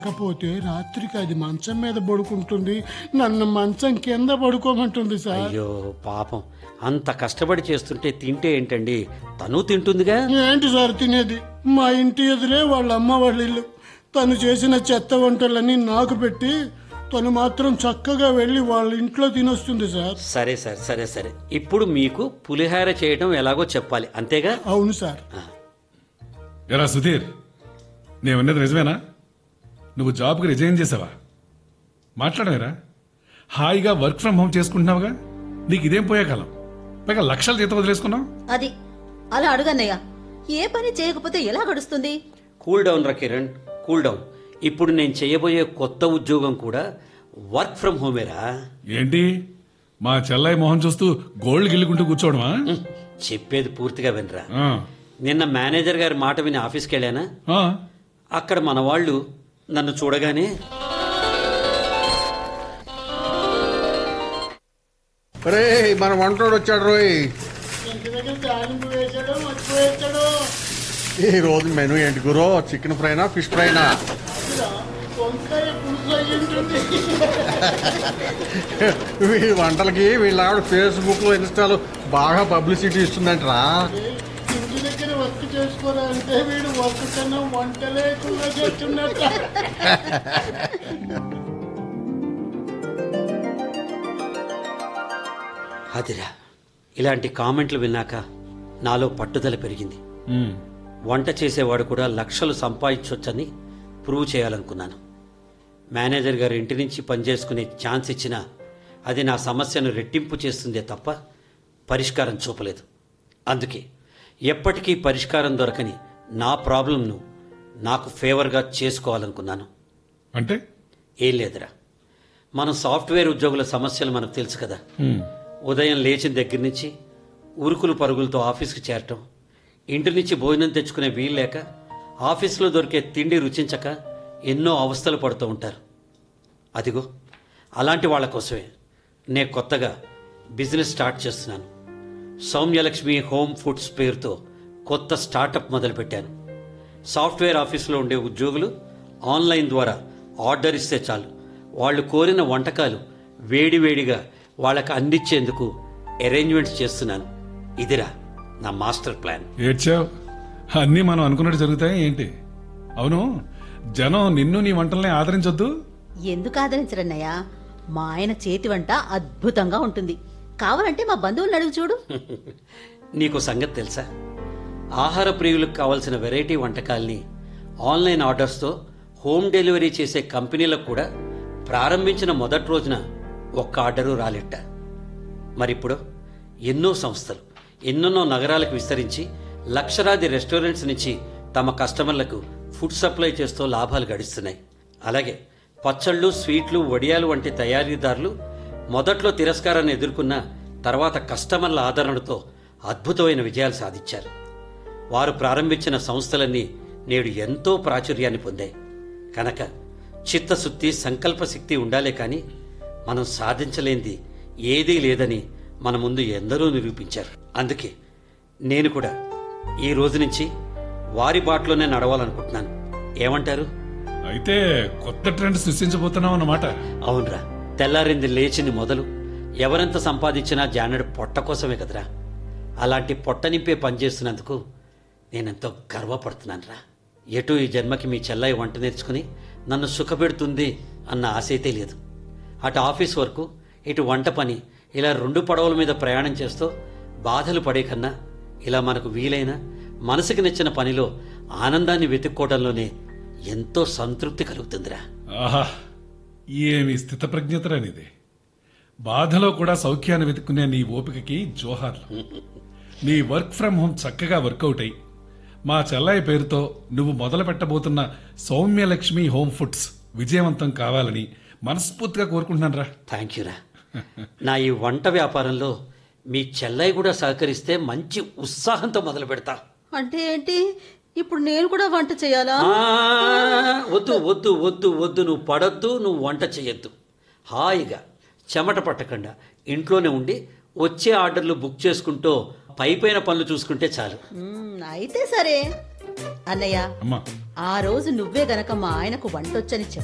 కాకపోతే రాత్రికి అది మంచం మీద పడుకుంటుంది నన్ను మంచం కింద పడుకోమంటుంది సార్ అయ్యో పాపం అంత కష్టపడి చేస్తుంటే తింటే ఏంటండి తను తింటుందిగా ఏంటి సార్ తినేది మా ఇంటి ఎదురే వాళ్ళ అమ్మ వాళ్ళ ఇల్లు తను చేసిన చెత్త వంటలన్నీ నాకు పెట్టి తను మాత్రం చక్కగా వెళ్ళి వాళ్ళ ఇంట్లో తినొస్తుంది సార్ సరే సరే సరే సరే ఇప్పుడు మీకు పులిహార చేయడం ఎలాగో చెప్పాలి అంతేగా అవును సార్ ఎరా సుధీర్ నేను విన్నది నిజమేనా నువ్వు జాబ్కి రిజైన్ చేసావా మాట్లాడవేరా హాయిగా వర్క్ ఫ్రమ్ హోమ్ చేసుకుంటున్నావుగా నీకు ఇదేం పోయే కాలం పైగా లక్షల జీతం వదిలేసుకున్నావు అది అలా అడుగన్నయ్య ఏ పని చేయకపోతే ఎలా గడుస్తుంది కూల్ డౌన్ రా కిరణ్ కూల్ డౌన్ ఇప్పుడు నేను చేయబోయే కొత్త ఉద్యోగం కూడా వర్క్ ఫ్రమ్ హోమేరా ఏంటి మా చెల్లాయి మొహం చూస్తూ గోల్డ్ గిల్లుకుంటూ కూర్చోవడమా ఉహ్, చెప్పేది పూర్తిగా వినరా ఆ, నిన్న మేనేజర్ గారి మాట విని ఆఫీస్కి వెళ్ళానా ఆ, అక్కడ మన వాళ్ళు నన్ను చూడగానే రే మన వంటోడు వచ్చాడు రోయ్ ఇంటి దగ్గర తాలింపు వేసాడో మర్చిపోయేస్తాడో ఈ రోజు మెనూ ఏంటి గురో చికెన్ ఫ్రైనా ఫిష్ ఫ్రైనా వంకాయ పులుసు అయ్యి ఉంటుంది వీడి వంటలకి వీళ్ళ ఆవిడ ఫేస్బుక్ లో ఇన్స్టాలో బాగా పబ్లిసిటీ ఇస్తుందంటరా ఇంటి దగ్గర వర్క్ చేసుకోరా అంటే వీడు వర్క్ కన్నా వంటలే ఎక్కువగా చేస్తున్నట్ట అదిరా ఇలాంటి కామెంట్లు విన్నాక నాలో పట్టుదల పెరిగింది ఉమ్, వంట చేసేవాడు కూడా లక్షలు సంపాదించవచ్చని ప్రూవ్ చేయాలనుకున్నాను మేనేజర్ గారు ఇంటి నుంచి పనిచేసుకునే ఛాన్స్ ఇచ్చినా అది నా సమస్యను రెట్టింపు చేస్తుందే తప్ప పరిష్కారం చూపలేదు అందుకే ఎప్పటికీ పరిష్కారం దొరకని నా ప్రాబ్లంను నాకు ఫేవర్గా చేసుకోవాలనుకున్నాను అంటే ఏం లేదురా మనం సాఫ్ట్వేర్ ఉద్యోగుల సమస్యలు మనకు తెలుసు కదా ఉమ్, ఉదయం లేచిన దగ్గర నుంచి ఉరుకులు పరుగులతో ఆఫీస్కి చేరటం ఇంటి నుంచి భోజనం తెచ్చుకునే వీలు లేక ఆఫీసులో దొరికే తిండి రుచించక ఎన్నో అవస్థలు పడుతూ ఉంటారు అదిగో అలాంటి వాళ్ళ కోసమే నేను కొత్తగా బిజినెస్ స్టార్ట్ చేస్తున్నాను సౌమ్యలక్ష్మి హోమ్ ఫుడ్స్ పేరుతో కొత్త స్టార్టప్ మొదలుపెట్టాను సాఫ్ట్వేర్ ఆఫీసులో ఉండే ఉద్యోగులు ఆన్లైన్ ద్వారా ఆర్డర్ ఇస్తే చాలు వాళ్ళు కోరిన వంటకాలు వేడివేడిగా వాళ్ళకి అందించేందుకు అరేంజ్మెంట్స్ చేస్తున్నాను ఇదిరా నా మాస్టర్ ప్లాన్ ఏడ్చావు అన్నీ మనం అనుకున్నట్టు జరుగుతాయి ఏంటి అవును జనం నిన్ను నీ వంటల్ని ఆదరించొద్దు ఎందుకు ఆదరించరన్నయ్య మా ఆయన చేతి వంట అద్భుతంగా ఉంటుంది కావాలంటే మా బంధువులను అడుగు చూడు నీకు సంగతి తెలుసా ఆహార ప్రియులకు కావలసిన వెరైటీ వంటకాల్ని ఆన్లైన్ ఆర్డర్స్తో హోమ్ డెలివరీ చేసే కంపెనీలకు కూడా ప్రారంభించిన మొదటి రోజున ఒక్క ఆర్డరు రాలిట్ట మరిప్పుడు ఎన్నో సంస్థలు ఎన్నెన్నో నగరాలకు విస్తరించి లక్షలాది రెస్టారెంట్స్ నుంచి తమ కస్టమర్లకు ఫుడ్ సప్లై చేస్తూ లాభాలు గడిస్తున్నాయి అలాగే పచ్చళ్ళు స్వీట్లు వడియాలు వంటి తయారీదారులు మొదట్లో తిరస్కారాన్ని ఎదుర్కొన్న తర్వాత కస్టమర్ల ఆదరణతో అద్భుతమైన విజయాలు సాధించారు వారు ప్రారంభించిన సంస్థలన్నీ నేడు ఎంతో ప్రాచుర్యాన్ని పొందాయి కనుక చిత్తశుద్ధి సంకల్ప శక్తి ఉండాలే కానీ మనం సాధించలేనిది ఏదీ లేదని మన ముందు ఎందరో నిరూపించారు అందుకే నేను కూడా ఈ రోజు నుంచి వారి బాటలోనే నడవాలనుకుంటున్నాను ఏమంటారు అయితే కొత్త ట్రెండ్ సృష్టించబోతున్నావు అన్నమాట అవునరా తెల్లారింది లేచింది మొదలు ఎవరెంత సంపాదించినా జానడు పొట్ట కోసమే కదరా అలాంటి పొట్ట నింపే పని చేస్తున్నందుకు నేనెంతో గర్వపడుతున్నానురా ఎటు ఈ జన్మకి మీ చెల్లాయి వంట నేర్చుకుని నన్ను సుఖపెడుతుంది అన్న ఆశ అయితే లేదు అటు ఆఫీస్ వరకు ఇటు వంట పని ఇలా రెండు పడవల మీద ప్రయాణం చేస్తూ బాధలు పడే కన్నా ఇలా మనకు వీలైన మనసుకి నచ్చిన పనిలో ఆనందాన్ని వెతుక్కోవడంలోనే ఎంతో సంతృప్తి కలుగుతుందిరా ఆహా ఏమి స్థితప్రజ్ఞతరా నీది బాధలో కూడా సౌఖ్యాన్ని వెతుక్కునే నీ ఓపికకి జోహార్లు నీ వర్క్ ఫ్రం హోమ్ చక్కగా వర్కౌట్ అయి మా చెల్లాయి పేరుతో నువ్వు మొదలు పెట్టబోతున్న సౌమ్యలక్ష్మి హోమ్ ఫుడ్స్ విజయవంతం కావాలని మనస్ఫూర్తిగా కోరుకుంటున్నాను రా థ్యాంక్ యూరా నా ఈ వంట వ్యాపారంలో మీ చెల్లయ్య కూడా సహకరిస్తే మంచి ఉత్సాహంతో మొదలు పెడతా అంటే ఏంటి ఇప్పుడు నేను కూడా వంట చేయాలా ఆ, వద్దు వద్దు వద్దు వద్దు నువ్వు పడొద్దు నువ్వు వంట చేయొద్దు హాయిగా చెమట పట్టకుండా ఇంట్లోనే ఉండి వచ్చే ఆర్డర్లు బుక్ చేసుకుంటూ పై పైన పనులు చూసుకుంటే చాలు మ్మ్, అయితే సరే అన్నయ్య అమ్మా ఆ రోజు నువ్వే గనక మా ఆయనకు వంటొచ్చని